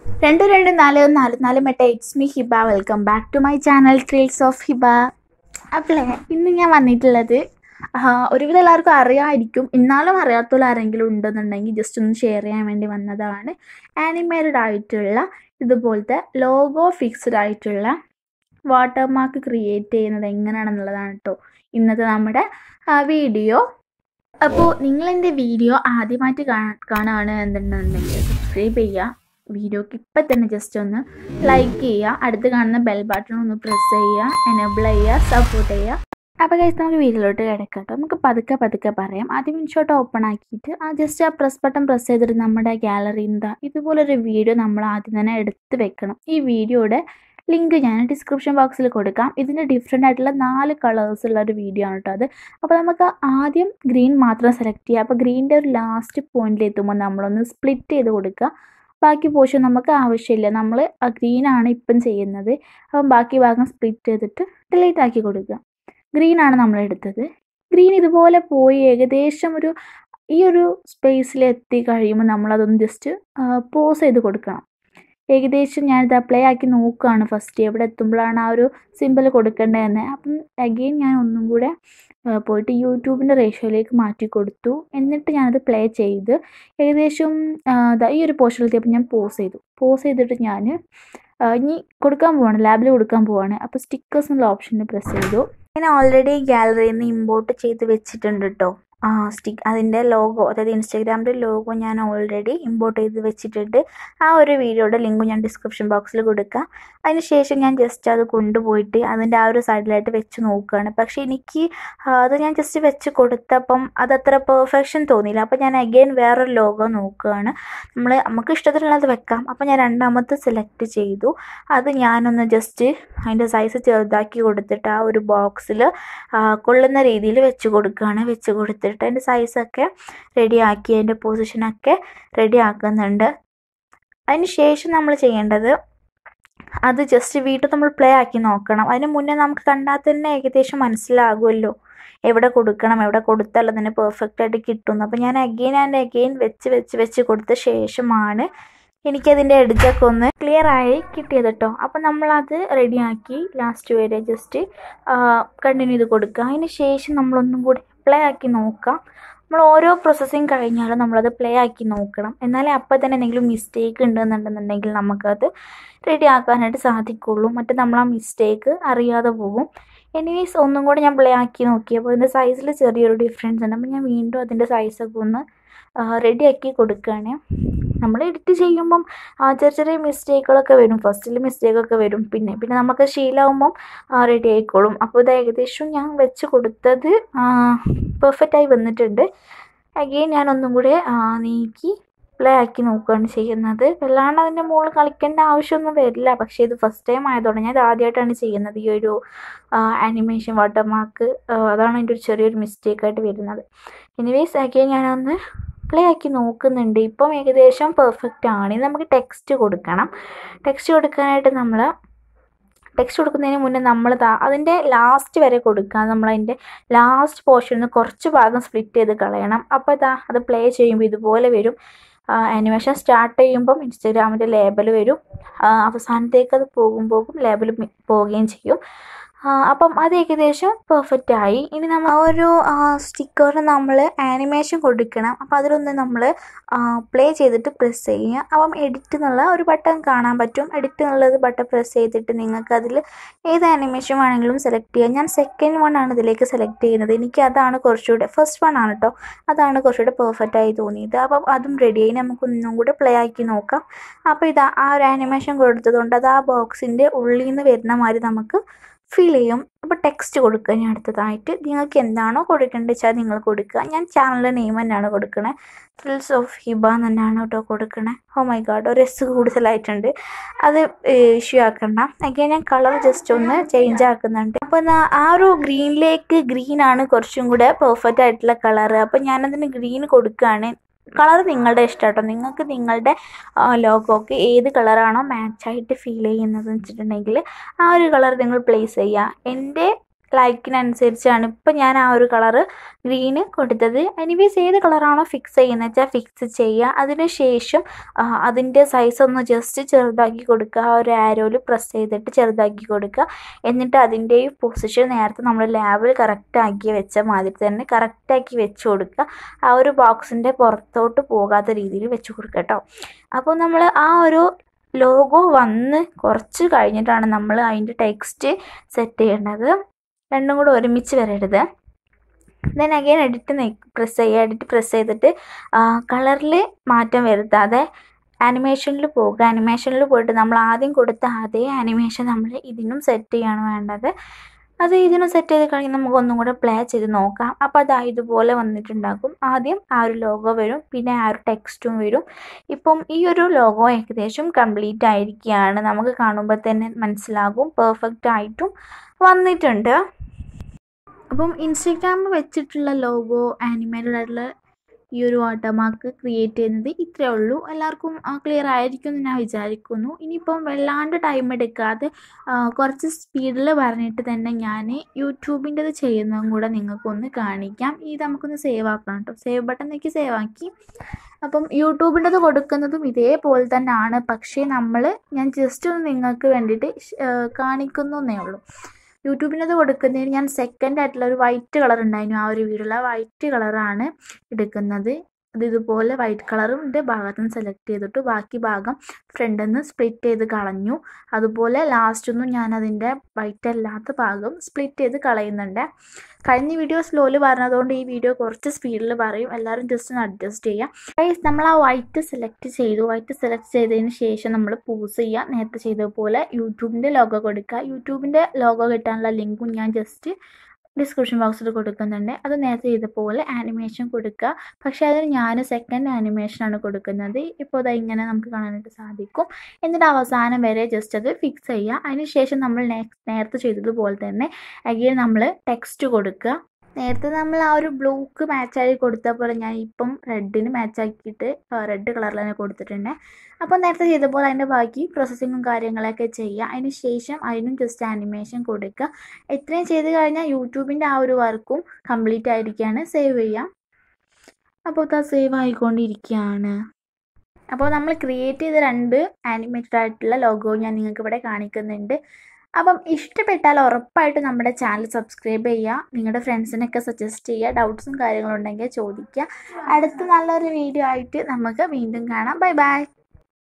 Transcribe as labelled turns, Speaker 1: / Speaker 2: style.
Speaker 1: രണ്ട് രണ്ട് നാല് നാല് നാല് മെട്ട it's me Hiba welcome back to my channel thrills of Hiba അപ്പോളേ ഇന്ന് ഞാൻ വന്നിട്ടുള്ളത് ആ, ഒരുവിധം എല്ലാവർക്കും അറിയാമായിരിക്കും ഇന്നാളും അറിയാത്തുള്ള ആരെങ്കിലും ഉണ്ടെന്നുണ്ടെങ്കിൽ ജസ്റ്റ് ഒന്ന് ഷെയർ ചെയ്യാൻ വേണ്ടി വന്നതാണ് ആനിമേറ്റഡ് ആയിട്ടുള്ള ഇതുപോലത്തെ ലോഗോ ഫിക്സ്ഡ് ആയിട്ടുള്ള വാട്ടർമാർക്ക് ക്രിയേറ്റ് ചെയ്യുന്നത് എങ്ങനെയാണെന്നുള്ളതാണ് കേട്ടോ ഇന്നത്തെ നമ്മുടെ വീഡിയോ അപ്പോൾ നിങ്ങൾ എൻ്റെ വീഡിയോ ആദ്യമായിട്ട് കാണാ- കാണുകയാണ് എന്നുണ്ടെന്നുണ്ടെങ്കിൽ സബ്സ്ക്രൈബ് ചെയ്യുക വീഡിയോക്ക് ഇപ്പം തന്നെ ജസ്റ്റ് ഒന്ന് ലൈക്ക് ചെയ്യുക അടുത്ത് കാണുന്ന ബെൽ ബട്ടൺ ഒന്ന് പ്രസ് ചെയ്യുക എനേബിൾ ചെയ്യുക സപ്പോർട്ട് ചെയ്യുക അപ്പോൾ കഴിച്ച് നമുക്ക് വീഡിയോയിലോട്ട് കിടക്കാം കേട്ടോ നമുക്ക് പതുക്കെ പതുക്കെ പറയാം ആദ്യം ഇൻഷോട്ട് ഓപ്പൺ ആക്കിയിട്ട് ആ ജസ്റ്റ് ആ പ്രസ് ബട്ടൺ പ്രസ് ചെയ്തിട്ട് നമ്മുടെ ഗാലറിയിൽ നിന്ന് ഇതുപോലൊരു വീഡിയോ നമ്മൾ ആദ്യം തന്നെ എടുത്ത് വെക്കണം ഈ വീഡിയോയുടെ ലിങ്ക് ഞാൻ ഡിസ്ക്രിപ്ഷൻ ബോക്സിൽ കൊടുക്കാം ഇതിൻ്റെ ഡിഫറെൻ്റ് ആയിട്ടുള്ള നാല് കളേഴ്സ് ഉള്ള ഒരു വീഡിയോ ആണ് കേട്ടോ അത് അപ്പോൾ നമുക്ക് ആദ്യം ഗ്രീൻ മാത്രം സെലക്ട് ചെയ്യുക അപ്പോൾ ഗ്രീനിൻ്റെ ഒരു ലാസ്റ്റ് പോയിന്റിൽ എത്തുമ്പോൾ നമ്മളൊന്ന് സ്പ്ലിറ്റ് ചെയ്ത് കൊടുക്കുക ബാക്കി പോർഷൻ നമുക്ക് ആവശ്യമില്ല നമ്മൾ ആ ഗ്രീനാണ് ഇപ്പം ചെയ്യുന്നത് അപ്പം ബാക്കി ഭാഗം സ്പ്ലിറ്റ് ചെയ്തിട്ട് ഡിലീറ്റ് ആക്കി കൊടുക്കുക ഗ്രീൻ ആണ് നമ്മൾ എടുത്തത് ഗ്രീൻ ഇതുപോലെ പോയി ഏകദേശം ഒരു ഈ ഒരു സ്പേസിൽ എത്തി കഴിയുമ്പോൾ നമ്മളതൊന്ന് ജസ്റ്റ് പോസ് ചെയ്ത് കൊടുക്കണം ഏകദേശം ഞാനിത് അപ്ലൈ ആക്കി നോക്കുകയാണ് ഫസ്റ്റ് എവിടെ എത്തുമ്പോഴാണ് ആ ഒരു സിമ്പിൾ കൊടുക്കേണ്ടതെന്ന് അപ്പം അഗെയിൻ ഞാൻ ഒന്നും കൂടെ ആ, പോയിട്ട് യൂട്യൂബിൻ്റെ റേഷ്യോയിലേക്ക് മാറ്റി കൊടുത്തു എന്നിട്ട് ഞാനത് പ്ലേ ചെയ്ത് ഏകദേശം ആ, ദാ ഈ ഒരു പോർഷനിലെത്തിയപ്പോൾ ഞാൻ പോസ് ചെയ്തു പോസ് ചെയ്തിട്ട് ഞാൻ ഇനി കൊടുക്കാൻ പോവാണ് ലാബിൽ കൊടുക്കാൻ പോവാണ് അപ്പോൾ സ്റ്റിക്കേഴ്സ് എന്നുള്ള ഓപ്ഷനിൽ പ്രസ് ചെയ്തു ഞാൻ ഓൾറെഡി ഗാലറിയിൽ നിന്ന് ഇമ്പോർട്ട് ചെയ്ത് വെച്ചിട്ടുണ്ട് കേട്ടോ ആ സ്റ്റിക്ക് അതിൻ്റെ ലോഗോ അതായത് ഇൻസ്റ്റാഗ്രാമിൻ്റെ ലോഗോ ഞാൻ ഓൾറെഡി ഇമ്പോർട്ട് ചെയ്ത് വെച്ചിട്ടുണ്ട് ആ ഒരു വീഡിയോയുടെ ലിങ്ക് ഞാൻ ഡിസ്ക്രിപ്ഷൻ ബോക്സിൽ കൊടുക്കാം അതിന് ശേഷം ഞാൻ ജസ്റ്റ് അത് കൊണ്ടുപോയിട്ട് അതിൻ്റെ ആ ഒരു സൈഡിലായിട്ട് വെച്ച് നോക്കുകയാണ് പക്ഷേ എനിക്ക് ആ, അത് ഞാൻ ജസ്റ്റ് വെച്ച് കൊടുത്തപ്പം അതത്ര പെർഫെക്ഷൻ തോന്നിയില്ല അപ്പം ഞാൻ അഗെയിൻ വേറൊരു ലോഗോ നോക്കുകയാണ് നമ്മൾ നമുക്ക് ഇഷ്ടത്തിനുള്ളത് വെക്കാം അപ്പം ഞാൻ രണ്ടാമത്തെ സെലക്ട് ചെയ്തു അത് ഞാനൊന്ന് ജസ്റ്റ് അതിൻ്റെ സൈസ് ചെറുതാക്കി കൊടുത്തിട്ട് ആ ഒരു ബോക്സിൽ കൊള്ളുന്ന രീതിയിൽ വെച്ച് കൊടുക്കുകയാണ് വെച്ച് കൊടുത്തിട്ട് അതിൻ്റെ സൈസൊക്കെ റെഡിയാക്കി അതിൻ്റെ പൊസിഷനൊക്കെ റെഡി ആക്കുന്നുണ്ട് അതിന് ശേഷം നമ്മൾ ചെയ്യേണ്ടത് അത് ജസ്റ്റ് വീട്ടിൽ നമ്മൾ പ്ലേ ആക്കി നോക്കണം അതിന് മുന്നേ നമുക്ക് കണ്ടാൽ തന്നെ ഏകദേശം മനസ്സിലാകുമല്ലോ എവിടെ കൊടുക്കണം എവിടെ കൊടുത്താൽ അതിന് പെർഫെക്റ്റ് ആയിട്ട് കിട്ടുന്നു അപ്പോൾ ഞാൻ അഗെയിൻ ആൻഡ് അഗെയിൻ വെച്ച് വെച്ച് വെച്ച് കൊടുത്ത ശേഷമാണ് എനിക്കതിൻ്റെ എഡ്ജൊക്കെ ഒന്ന് ക്ലിയർ ആയി കിട്ടിയത് കേട്ടോ അപ്പോൾ നമ്മളത് റെഡിയാക്കി ലാസ്റ്റ് വരെ ജസ്റ്റ് കണ്ടിന്യൂ ചെയ്ത് കൊടുക്കുക അതിന് ശേഷം നമ്മളൊന്നും കൂടി പ്ലേ ആക്കി നോക്കാം നമ്മൾ ഓരോ പ്രോസസ്സിങ് കഴിഞ്ഞാലും നമ്മളത് പ്ലേ ആക്കി നോക്കണം എന്നാലേ അപ്പോൾ തന്നെ എന്തെങ്കിലും മിസ്റ്റേക്ക് ഉണ്ടെന്നുണ്ടെന്നുണ്ടെങ്കിൽ നമുക്കത് റെഡി ആക്കാനായിട്ട് സാധിക്കുള്ളൂ മറ്റേ നമ്മൾ ആ മിസ്റ്റേക്ക് അറിയാതെ പോകും എനിവേസ് ഒന്നും കൂടെ ഞാൻ പ്ലേ ആക്കി നോക്കിയപ്പോൾ അതിൻ്റെ സൈസിൽ ചെറിയൊരു ഡിഫറൻസ് ഉണ്ട് അപ്പോൾ ഞാൻ വീണ്ടും അതിൻ്റെ സൈസൊക്കെ ഒന്ന് റെഡിയാക്കി കൊടുക്കുകയാണ് നമ്മൾ എഡിറ്റ് ചെയ്യുമ്പം ആ, ചെറിയ ചെറിയ മിസ്റ്റേക്കുകളൊക്കെ വരും ഫസ്റ്റിൽ മിസ്റ്റേക്കൊക്കെ വരും പിന്നെ പിന്നെ നമുക്ക് ശീലമാകുമ്പം റെഡി ആയിക്കോളും അപ്പോൾ ഇത് ഏകദേശം ഞാൻ വെച്ച് കൊടുത്തത് പെർഫെക്റ്റായി വന്നിട്ടുണ്ട് അഗെയിൻ ഞാൻ ഒന്നും കൂടെ ആ, നീക്കി പ്ലേ ആക്കി നോക്കുകയാണ് ചെയ്യുന്നത് വല്ലാണ്ട് അതിൻ്റെ മുകളിൽ കളിക്കേണ്ട ആവശ്യമൊന്നും വരില്ല പക്ഷേ ഇത് ഫസ്റ്റ് ടൈം ആയതുകൊണ്ട് ഞാൻ ഇത് ആദ്യമായിട്ടാണ് ചെയ്യുന്നത് ഈ ഒരു ആനിമേഷൻ വാട്ടർമാർക്ക് അതാണ് എൻ്റെ ഒരു ചെറിയൊരു മിസ്റ്റേക്കായിട്ട് വരുന്നത് എനിവേസ് അഗെയിൻ ഞാനൊന്ന് പ്ലേ ആക്കി നോക്കുന്നുണ്ട് ഇപ്പം ഏകദേശം പെർഫെക്റ്റ് ആണ് ഇനി നമുക്ക് ടെക്സ്റ്റ് കൊടുക്കണം ടെക്സ്റ്റ് കൊടുക്കാനായിട്ട് നമ്മൾ ടെക്സ്റ്റ് കൊടുക്കുന്നതിന് മുന്നേ നമ്മൾ അതിൻ്റെ ലാസ്റ്റ് വരെ കൊടുക്കുക നമ്മളതിൻ്റെ ലാസ്റ്റ് പോർഷനിൽ നിന്ന് കുറച്ച് ഭാഗം സ്പ്ലിറ്റ് ചെയ്ത് കളയണം അപ്പോൾ ഇതാ അത് പ്ലേ ചെയ്യുമ്പോൾ ഇതുപോലെ വരും ആനിമേഷൻ സ്റ്റാർട്ട് ചെയ്യുമ്പം ഇൻസ്റ്റഗ്രാമിൻ്റെ ലേബൽ വരും ആ, അവസാനത്തേക്ക് അത് പോകുമ്പോഴും ലേബൽ പോവുകയും ചെയ്യും ആ, അപ്പം അത് ഏകദേശം പെർഫെക്റ്റ് ആയി ഇനി നമ്മൾ ആ ഒരു സ്റ്റിക്കർ നമ്മൾ ആനിമേഷൻ കൊടുക്കണം അപ്പം അതിലൊന്ന് നമ്മൾ പ്ലേ ചെയ്തിട്ട് പ്രസ് ചെയ്യുക അപ്പം എഡിറ്റ് എന്നുള്ള ഒരു ബട്ടൺ കാണാൻ പറ്റും എഡിറ്റ് എന്നുള്ളത് ബട്ടൺ പ്രസ് ചെയ്തിട്ട് നിങ്ങൾക്ക് അതിൽ ഏത് ആനിമേഷൻ വേണമെങ്കിലും സെലക്ട് ചെയ്യാം ഞാൻ സെക്കൻഡ് വൺ ആണ് ഇതിലേക്ക് സെലക്ട് ചെയ്യുന്നത് എനിക്ക് അതാണ് കുറച്ചുകൂടെ ഫസ്റ്റ് വൺ ആണ് കേട്ടോ അതാണ് കുറച്ചുകൂടെ പെർഫെക്റ്റ് ആയി തോന്നിയത് അപ്പം അതും റെഡിയായി നമുക്ക് ഒന്നും കൂടെ പ്ലേ ആക്കി നോക്കാം അപ്പോൾ ഇതാ ആ ഒരു ആനിമേഷൻ കൊടുത്തതുകൊണ്ട് അത് ആ ബോക്സിൻ്റെ ഉള്ളിൽ നിന്ന് വരുന്ന മാതിരി നമുക്ക് ഫീൽ ചെയ്യും അപ്പോൾ ടെക്സ്റ്റ് കൊടുക്കുക ഞാൻ അടുത്തതായിട്ട് നിങ്ങൾക്ക് എന്താണോ കൊടുക്കേണ്ടത് വെച്ചാൽ നിങ്ങൾ കൊടുക്കുക ഞാൻ ചാനലിൻ്റെ നെയിം തന്നെയാണ് കൊടുക്കണേ ത്രിൽസ് ഓഫ് ഹിബ എന്ന് തന്നെയാണ് കേട്ടോ കൊടുക്കണേ ഓ മൈ ഗാഡ് ഒരു എസ് കൂടുതലായിട്ടുണ്ട് അത് ഇഷ്യൂ ആക്കണ്ട അഗൈൻ ഞാൻ കളർ ജസ്റ്റ് ഒന്ന് ചേഞ്ച് ആക്കുന്നുണ്ട് അപ്പോൾ എന്നാ ആ ഒരു ഗ്രീനിലേക്ക് ഗ്രീൻ ആണ് കുറച്ചും കൂടെ പെർഫെക്റ്റ് ആയിട്ടുള്ള കളർ അപ്പോൾ ഞാനതിന് ഗ്രീൻ കൊടുക്കുകയാണ് കളർ നിങ്ങളുടെ ഇഷ്ടം കേട്ടോ നിങ്ങൾക്ക് നിങ്ങളുടെ ലോഗോക്ക് ഏത് കളറാണോ മാച്ചായിട്ട് ഫീൽ ചെയ്യുന്നത് വെച്ചിട്ടുണ്ടെങ്കിൽ ആ ഒരു കളർ നിങ്ങൾ പ്ലേസ് ചെയ്യുക എൻ്റെ ലൈക്കിനനുസരിച്ചാണ് ഇപ്പം ഞാൻ ആ ഒരു കളറ് ഗ്രീന് കൊടുത്തത് എനിവേസ് ഏത് കളറാണോ ഫിക്സ് ചെയ്യുന്നത് വെച്ചാൽ ഫിക്സ് ചെയ്യുക അതിന് ശേഷം അതിൻ്റെ സൈസ് ഒന്ന് ജസ്റ്റ് ചെറുതാക്കി കൊടുക്കുക ആ ഒരു ആരോയിൽ പ്രസ് ചെയ്തിട്ട് ചെറുതാക്കി കൊടുക്കുക എന്നിട്ട് അതിൻ്റെ പൊസിഷൻ നേരത്തെ നമ്മൾ ലാബിൽ കറക്റ്റാക്കി വെച്ച മാതിരി തന്നെ കറക്റ്റാക്കി വെച്ച് കൊടുക്കുക ആ ഒരു ബോക്സിൻ്റെ പുറത്തോട്ട് പോകാത്ത രീതിയിൽ വെച്ച് കൊടുക്കുക കേട്ടോ അപ്പോൾ നമ്മൾ ആ ഒരു ലോഗോ വന്ന് കുറച്ച് കഴിഞ്ഞിട്ടാണ് നമ്മൾ അതിൻ്റെ ടെക്സ്റ്റ് സെറ്റ് ചെയ്യേണ്ടത് രണ്ടും കൂടെ ഒരുമിച്ച് വരരുത് ദെൻ അഗെയിൻ എഡിറ്റ് പ്രസ് ചെയ്യുക എഡിറ്റ് പ്രസ് ചെയ്തിട്ട് കളറിൽ മാറ്റം വരുത്താതെ ആനിമേഷനിൽ പോകുക ആനിമേഷനിൽ പോയിട്ട് നമ്മൾ ആദ്യം കൊടുത്ത അതേ ആനിമേഷൻ നമ്മൾ ഇതിനും സെറ്റ് ചെയ്യാണ് വേണ്ടത് അത് ഇതിനും സെറ്റ് ചെയ്ത് കഴിഞ്ഞ് നമുക്ക് ഒന്നും കൂടെ പ്ലേ ചെയ്ത് നോക്കാം അപ്പോൾ അത് ഇതുപോലെ വന്നിട്ടുണ്ടാകും ആദ്യം ആ ഒരു ലോഗോ വരും പിന്നെ ആ ഒരു ടെക്സ്റ്റും വരും ഇപ്പം ഈ ഒരു ലോഗോ ഏകദേശം കംപ്ലീറ്റ് ആയിരിക്കുകയാണ് നമുക്ക് കാണുമ്പോൾ തന്നെ മനസ്സിലാകും പെർഫെക്റ്റ് ആയിട്ടും വന്നിട്ടുണ്ട് അപ്പം ഇൻസ്റ്റഗ്രാമിൽ വെച്ചിട്ടുള്ള ലോഗോ ആനിമേറ്റഡ് ആയിട്ടുള്ള ഈ ഒരു വാട്ടർമാർക്ക് ക്രിയേറ്റ് ചെയ്യുന്നത് ഇത്രയേ ഉള്ളൂ എല്ലാവർക്കും ക്ലിയർ ആയിരിക്കും എന്ന് ഞാൻ വിചാരിക്കുന്നു ഇനിയിപ്പം വല്ലാണ്ട് ടൈം എടുക്കാതെ കുറച്ച് സ്പീഡിൽ പറഞ്ഞിട്ട് തന്നെ ഞാൻ യൂട്യൂബിൻ്റെത് ചെയ്യുന്നതും കൂടെ നിങ്ങൾക്കൊന്ന് കാണിക്കാം ഇത് നമുക്കൊന്ന് സേവ് ആക്കണം കേട്ടോ സേവ് ബട്ടണിലേക്ക് സേവ് ആക്കി അപ്പം യൂട്യൂബിൻ്റെത് കൊടുക്കുന്നതും ഇതേപോലെ തന്നെയാണ് പക്ഷേ നമ്മൾ ഞാൻ ജസ്റ്റ് ഒന്ന് നിങ്ങൾക്ക് വേണ്ടിയിട്ട് കാണിക്കുന്നു എന്നേ ഉള്ളൂ യൂട്യൂബിനത് കൊടുക്കുന്നതിന് ഞാൻ സെക്കൻഡ് ആയിട്ടുള്ള ഒരു വൈറ്റ് കളർ ഉണ്ടായിരുന്നു ആ ഒരു വീഡിയോയിൽ ആ വൈറ്റ് കളറാണ് എടുക്കുന്നത് അത് ഇതുപോലെ വൈറ്റ് കളറും ഉണ്ട് ഭാഗത്ത് നിന്ന് സെലക്ട് ചെയ്തിട്ട് ബാക്കി ഭാഗം ഫ്രണ്ടിൽ നിന്ന് സ്പ്ലിറ്റ് ചെയ്ത് കളഞ്ഞു അതുപോലെ ലാസ്റ്റൊന്നും ഞാൻ അതിൻ്റെ വൈറ്റ് അല്ലാത്ത ഭാഗം സ്പ്ലിറ്റ് ചെയ്ത് കളയുന്നുണ്ട് കഴിഞ്ഞ വീഡിയോ സ്ലോയിൽ പറഞ്ഞതുകൊണ്ട് ഈ വീഡിയോ കുറച്ച് സ്പീഡിൽ പറയും എല്ലാവരും ജസ്റ്റ് ഒന്ന് അഡ്ജസ്റ്റ് ചെയ്യാം ഗൈസ് നമ്മൾ ആ വൈറ്റ് സെലക്ട് ചെയ്തു വൈറ്റ് സെലക്ട് ചെയ്തതിന് ശേഷം നമ്മൾ പൂസ് ചെയ്യുക നേരത്തെ ചെയ്തതുപോലെ യൂട്യൂബിൻ്റെ ലോഗോ കൊടുക്കുക യൂട്യൂബിൻ്റെ ലോഗോ കിട്ടാനുള്ള ലിങ്കും ഞാൻ ജസ്റ്റ് ഡിസ്ക്രിപ്ഷൻ ബോക്സിൽ കൊടുക്കുന്നുണ്ട് അത് നേരത്തെ ചെയ്ത പോലെ ആനിമേഷൻ കൊടുക്കുക പക്ഷേ അതിന് ഞാൻ സെക്കൻഡ് ആനിമേഷനാണ് കൊടുക്കുന്നത് ഇപ്പോൾ അത് ഇങ്ങനെ നമുക്ക് കാണാനായിട്ട് സാധിക്കും എന്നിട്ട് അവസാനം വരെ ജസ്റ്റ് അത് ഫിക്സ് ചെയ്യുക അതിനുശേഷം നമ്മൾ നെക്സ്റ്റ് നേരത്തെ ചെയ്തതുപോലെ തന്നെ അഗെയിൻ നമ്മൾ ടെക്സ്റ്റ് കൊടുക്കുക നേരത്തെ നമ്മൾ ആ ഒരു ബ്ലൂക്ക് മാച്ചായി കൊടുത്ത പോലെ ഞാൻ ഇപ്പം റെഡിന് മാച്ചാക്കിയിട്ട് റെഡ് കളറിൽ തന്നെ കൊടുത്തിട്ടുണ്ട് അപ്പോൾ നേരത്തെ ചെയ്ത പോലെ അതിൻ്റെ ബാക്കി പ്രോസസ്സിങ്ങും കാര്യങ്ങളൊക്കെ ചെയ്യുക അതിന് ശേഷം അതിനും ജസ്റ്റ് ആനിമേഷൻ കൊടുക്കുക ഇത്രയും ചെയ്ത് കഴിഞ്ഞാൽ യൂട്യൂബിൻ്റെ ആ ഒരു വർക്കും കംപ്ലീറ്റ് ആയിരിക്കുകയാണ് സേവ് ചെയ്യുക അപ്പോൾ അത് സേവ് ആയിക്കൊണ്ടിരിക്കുകയാണ് അപ്പോൾ നമ്മൾ ക്രിയേറ്റ് ചെയ്ത രണ്ട് ആനിമേറ്റഡ് ആയിട്ടുള്ള ലോഗോ ഞാൻ നിങ്ങൾക്ക് ഇവിടെ കാണിക്കുന്നുണ്ട് അപ്പം ഇഷ്ടപ്പെട്ടാൽ ഉറപ്പായിട്ട് നമ്മുടെ ചാനൽ സബ്സ്ക്രൈബ് ചെയ്യുക നിങ്ങളുടെ ഫ്രണ്ട്സിനൊക്കെ സജസ്റ്റ് ചെയ്യുക ഡൗട്ട്സും കാര്യങ്ങളും ഉണ്ടെങ്കിൽ ചോദിക്കുക അടുത്ത നല്ലൊരു വീഡിയോ ആയിട്ട് നമുക്ക് വീണ്ടും കാണാം ബൈ ബൈ